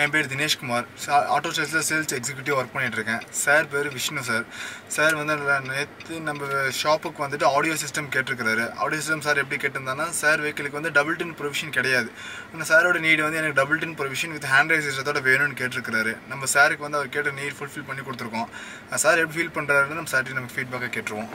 என் பேர் தினேஷ்குமார் சா- ஆட்டோ ஸ்டைல்ஸில் சேல்ஸ் எக்ஸிக்யூட்டிவ் ஒர்க் பண்ணிட்டு இருக்கேன் சார் பேர் விஷ்ணு சார் சார் வந்து நேற்று நம்ம ஷாப்புக்கு வந்துட்டு ஆடியோ சிஸ்டம் கேட்டிருக்கிறாரு ஆடியோ சிஸ்டம் சார் எப்படி கேட்டிருந்தாங்கன்னா சார் வெஹிக்கிளுக்கு வந்து டபுள் டின் ப்ரொவிஷன் கிடையாது ஆனால் சாரோட நீடு வந்து எனக்கு double din provision with hand rise சிஸ்டத்தோட வேணும்னு கேட்டிருக்கிறாரு நம்ம சாருக்கு வந்து அவர் கேட்ட நீட் ஃபுல்ஃபில் பண்ணி கொடுத்துருக்கோம் சார் எப்படி ஃபீல் பண்ணுறாருன்னு நம்ம சார்ட்டி நம்ம ஃபீட்பேக்கை கேட்டுருவோம்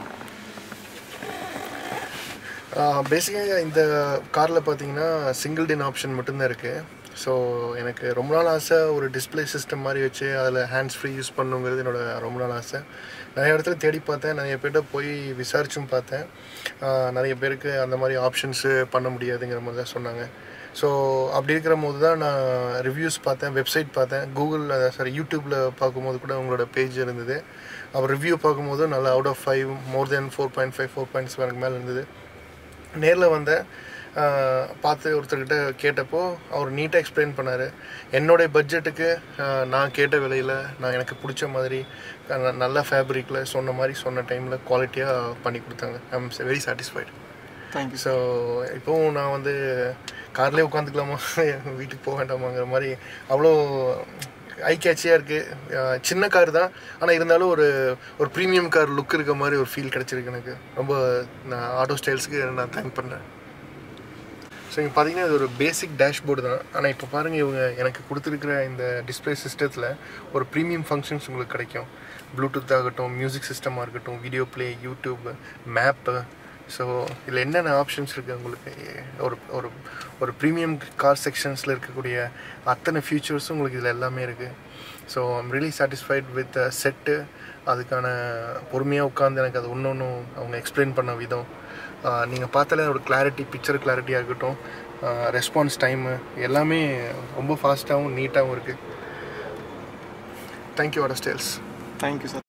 பேசிக்காக இந்த காரில் பார்த்தீங்கன்னா சிங்கிள் டின் ஆப்ஷன் மட்டும்தான் இருக்குது ஸோ எனக்கு ரொம்ப நாள் ஆசை ஒரு டிஸ்ப்ளே சிஸ்டம் மாதிரி வச்சு அதில் ஹேண்ட்ஸ் ஃப்ரீ யூஸ் பண்ணுங்கிறது என்னோட ரொம்ப நாள் ஆசை நிறைய இடத்துல தேடி பார்த்தேன் நிறைய பேர்கிட்ட போய் விசாரிச்சும் பார்த்தேன் ஆஹ் நிறைய பேருக்கு அந்த மாதிரி ஆப்ஷன்ஸு பண்ண முடியாதுங்கிற மாதிரி தான் சொன்னாங்க ஸோ அப்படி இருக்கிற போது தான் நான் ரிவ்யூஸ் பார்த்தேன் வெப்சைட் பார்த்தேன் கூகுள் சாரி யூடியூப்பில் பார்க்கும்போது கூட உங்களோட பேஜ் இருந்தது அப்புறம் ரிவ்யூ பார்க்கும்போது நல்லா out of five more than four point five four point செவனுக்கு மேலே இருந்தது நேரில் வந்தேன் ஆஹ் பார்த்து ஒருத்தர்கிட்ட கேட்டப்போ அவர் நீட்டாக எக்ஸ்பிளைன் பண்ணார் என்னுடைய பட்ஜெட்டுக்கு நான் கேட்ட விலையில் நான் எனக்கு பிடிச்ச மாதிரி அஹ் நல்ல ஃபேப்ரிக்கில் சொன்ன மாதிரி சொன்ன டைமில் குவாலிட்டியாக பண்ணி கொடுத்தாங்க I am very satisfied thank you so இப்போவும் நான் வந்து கார்லேயே உட்காந்துக்கலாமா வீட்டுக்கு போக வேண்டாமாங்கிற மாதிரி அவ்வளோ ஐ கேட்சியாக இருக்குது சின்ன கார் தான் ஆனால் இருந்தாலும் ஒரு ஒரு ப்ரீமியம் கார் லுக் இருக்க மாதிரி ஒரு ஃபீல் கிடச்சிருக்கு எனக்கு ரொம்ப நான் ஆட்டோ ஸ்டைல்ஸுக்கு நான் தேங்க் பண்ணுறேன் ஸோ இங்கே பார்த்தீங்கன்னா இது ஒரு பேசிக் டேஷ்போர்டு தான் ஆனால் இப்போ பாருங்கள் இவங்க எனக்கு கொடுத்துருக்கிற இந்த டிஸ்பிளே சிஸ்டத்தில் ஒரு ப்ரீமியம் ஃபங்க்ஷன்ஸ் உங்களுக்கு கிடைக்கும் ப்ளூடூத் ஆகட்டும் மியூசிக் சிஸ்டமாக இருக்கட்டும் video play YouTube map so இதில் என்னென்ன ஆப்ஷன்ஸ் இருக்குது உங்களுக்கு ஒரு ஒரு ஒரு ப்ரீமியம் கார் செக்ஷன்ஸில் இருக்கக்கூடிய அத்தனை ஃபியூச்சர்ஸும் உங்களுக்கு இதில் எல்லாமே இருக்குது so I'm really satisfied with set அதுக்கான பொறுமையாக உட்காந்து எனக்கு அது ஒன்று ஒன்றும் அவங்க எக்ஸ்பிளைன் பண்ண விதம் நீங்கள் பார்த்தாலே ஒரு கிளாரிட்டி பிக்சர் கிளாரிட்டியாக இருக்கட்டும் ரெஸ்பான்ஸ் டைமு எல்லாமே ரொம்ப ஃபாஸ்ட்டாகவும் நீட்டாகவும் இருக்குது தேங்க்யூ ஆட ஸ்டைல்ஸ் தேங்க்யூ சார்